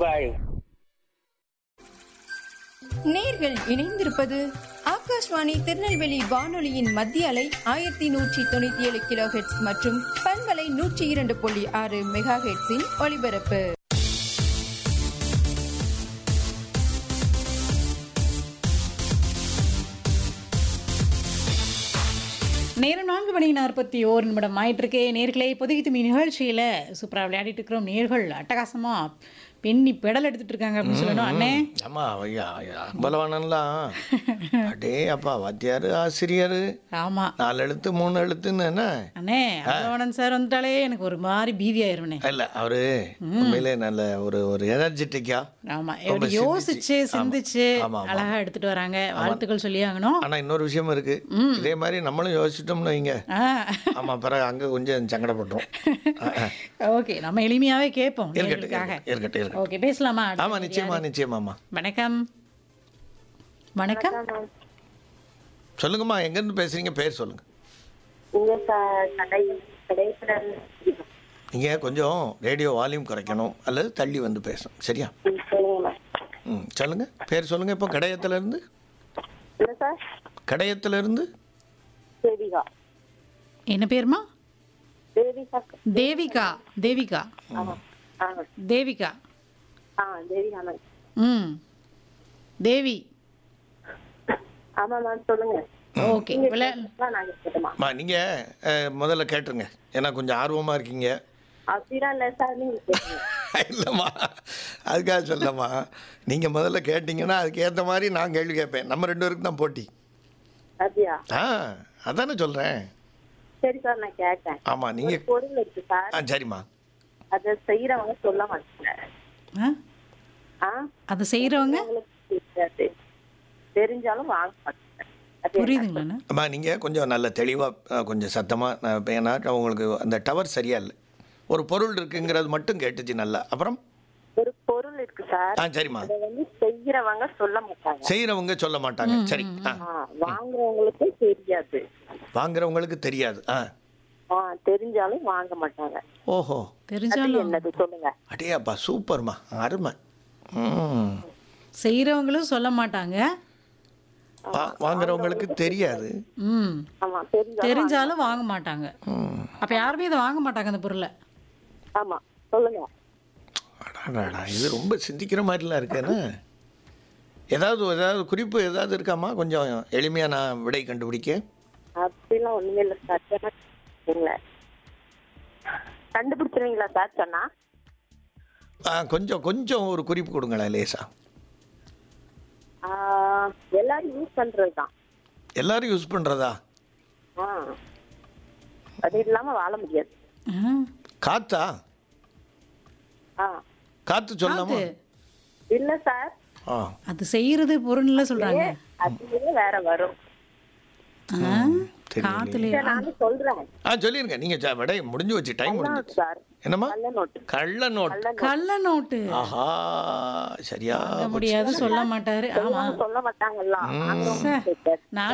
பாய் நேர்கள் இணைந்திருப்பது ஆகாஷ்வாணி திருநெல்வேலி வானொலியின் மத்திய அலை ஆயிரத்தி நூற்றி தொண்ணூத்தி ஏழு கிலோ ஹெட்ஸ் மற்றும் பண்பலை நூற்றி இரண்டு புள்ளி ஆறு மெகா ஹெட்ஸின் ஒலிபரப்பு நேரம் நான்கு மணி நாற்பத்தி ஓர் நிமிடம் ஆயிட்டிருக்கே நேர்களே இப்போதைக்கு துமி நிகழ்ச்சியில் சூப்பராக விளையாடிட்டு இருக்கிறோம் நேர்கள் அட்டகாசமாக பெண்ணி பெடல் எடுத்துட்டு இருக்காங்க அப்படின்னு சொல்லணும் அண்ணே ஆமா ஐயா அம்பலவானன்லாம் அடே அப்பா வாத்தியார் ஆசிரியர் ஆமாம் நாலு எழுத்து மூணு எழுத்துன்னு என்ன அண்ணே அவ்வளவனன் சார் வந்துட்டாலே எனக்கு ஒரு மாதிரி பீதி ஆயிருவனே இல்ல அவரு உண்மையிலே நல்ல ஒரு ஒரு எனர்ஜெட்டிக்கா ஆமா ரொம்ப எப்படி யோசிச்சு சிந்திச்சு. சிந்திச்சு ஆமா, ஆமா. அழகா எடுத்துட்டு வராங்க வாழ்த்துக்கள் சொல்லி ஆகணும் ஆனா இன்னொரு விஷயம் இருக்கு இதே மாதிரி நம்மளும் யோசிச்சிட்டோம்னு வைங்க ஆமா பிறகு அங்க கொஞ்சம் சங்கடப்பட்டுரும் ஆ, ஆ. ஓகே நம்ம எளிமையாவே கேட்போம் இருக்கட்டும் நேயர்களுக்காக இருக்கட்டும், இருக்கட்டும் இருக்கட்டும் ஓகே பேசலாமா ஆமா நிச்சயமா நிச்சயமாம்மா வணக்கம் வணக்கம் சொல்லுங்கம்மா எங்க இருந்து பேசுறீங்க பேர் சொல்லுங்க இங்க க- கடை கடைசில நீங்க கொஞ்சம் ரேடியோ வால்யூம் குறைக்கணும் அல்லது தள்ளி வந்து பேசணும் சரியா சொல்லுங்கம்மா ம் சொல்லுங்க பேர் சொல்லுங்க இப்போ கடையத்துல இருந்து இல்ல சார் கடையத்துல இருந்து தேவிகா என்ன பேருமா தேவிகா தேவிகா தேவிகா ஆமா ஆ தேவிகா ஆ தேவிகா மேம் ம் தேவி ஆமா மேம் சொல்லுங்க ஓகே விளையா அதான் நாங்க கேட்டோமா அம்மா நீங்க அஹ், முதல்ல கேட்டுருங்க ஏன்னா கொஞ்சம் ஆர்வமா இருக்கீங்க அப்படிலாம் இல்ல சார் நீங்க கேட்டீங்க இல்லைம்மா அதுக்காக சொல்லம்மா நீங்க முதல்ல கேட்டீங்கன்னா அதுக்கு ஏற்ற மாதிரி நான் கேள்வி கேட்பேன் நம்ம ரெண்டு பேருக்கு தான் போட்டி அப்படியா ஆ அதானே சொல்றேன் சரி சார் நான் கேட்டேன் ஆமா நீங்க ஒரு பொருள் இருக்கு சார் ஆ சரிம்மா அதை செய்யறவங்க சொல்ல மாட்டாங்க ஆ? ஆ அதை செய்கிறவங்க உங்களுக்கு தெரியாது தெரிஞ்சாலும் வாங்க மாட்டாங்க அது என்ன? புரியுதுங்களாண்ணா அம்மா நீங்க கொஞ்சம் நல்ல தெளிவா அஹ், கொஞ்சம் சத்தமா நான் இப்ப ஏன்னா உங்களுக்கு அந்த டவர் சரியா இல்லை ஒரு பொருள் இருக்குங்கிறது மட்டும் கேட்டுச்சு நல்லா அப்புறம் ஒரு பொருள் இருக்கு சார் ஆ சரிம்மா அதை வந்து செய்யறவங்க சொல்ல மாட்டாங்க செய்யறவங்க சொல்ல மாட்டாங்க சரி ஆ ஆ, வாங்குறவங்களுக்கு தெரியாது வாங்குறவங்களுக்கு தெரியாது ஆ ஆ தெரிஞ்சாலும் வாங்க மாட்டாங்க ஓஹோ அது தெரிஞ்சாலும் என்னது சொல்லுங்க அடேப்பா சூப்பர்மா அருமை ம் செய்கிறவங்களும் சொல்ல மாட்டாங்க வா- வாங்குறவங்களுக்கு தெரியாது ம் ஆமா தெரிஞ்சாலும் தெரிஞ்சாலும் வாங்க மாட்டாங்க ம். அப்போ யாருமே இதை வாங்க மாட்டாங்க அந்த பொருளை ஆமா சொல்லுங்க அடாடாடா, இது ரொம்ப சிந்திக்கிற மாதிரிலாம் இருக்கேன்னு ஏதாவது ஏதாவது குறிப்பு ஏதாவது இருக்காமா கொஞ்சம் எளிமையா நான் விடை கண்டுபிடிக்க அப்படிலாம் ஒண்ணுமே இல்ல சார் சொன்னா இல்ல கண்டுபிடிச்சிருவீங்களா சார் சொன்னா ஆ, கொஞ்சம் கொஞ்சம் ஒரு குறிப்பு கொடுங்களேன் லேசா ஆ, எல்லாரும் யூஸ் பண்றதுதான் எல்லாரும் யூஸ் பண்றதா ஆ அது இல்லாம வாழ முடியாது ஆ, காத்தா ஆ காத்து சொல்லலாமா காத்து. இல்ல சார் ஆ அது செய்யறது பொருள்ல சொல்றாங்க அது வேற வரும் ஆ, தெரியலையே. காத்துல சரி, நானும் சொல்றேன் ஆ சொல்லிருங்க நீங்க ஜ- விடை முடிஞ்சு வச்சு டைம் முடிஞ்சு சார் என்னம்மா நல்ல நோட்டு கள்ள நோட் கள்ள நோட்டு ஆஹா சரியா வாங்க முடியாது சொல்ல மாட்டாரு ஆமா சொல்ல மாட்டாங்கல்ல நான்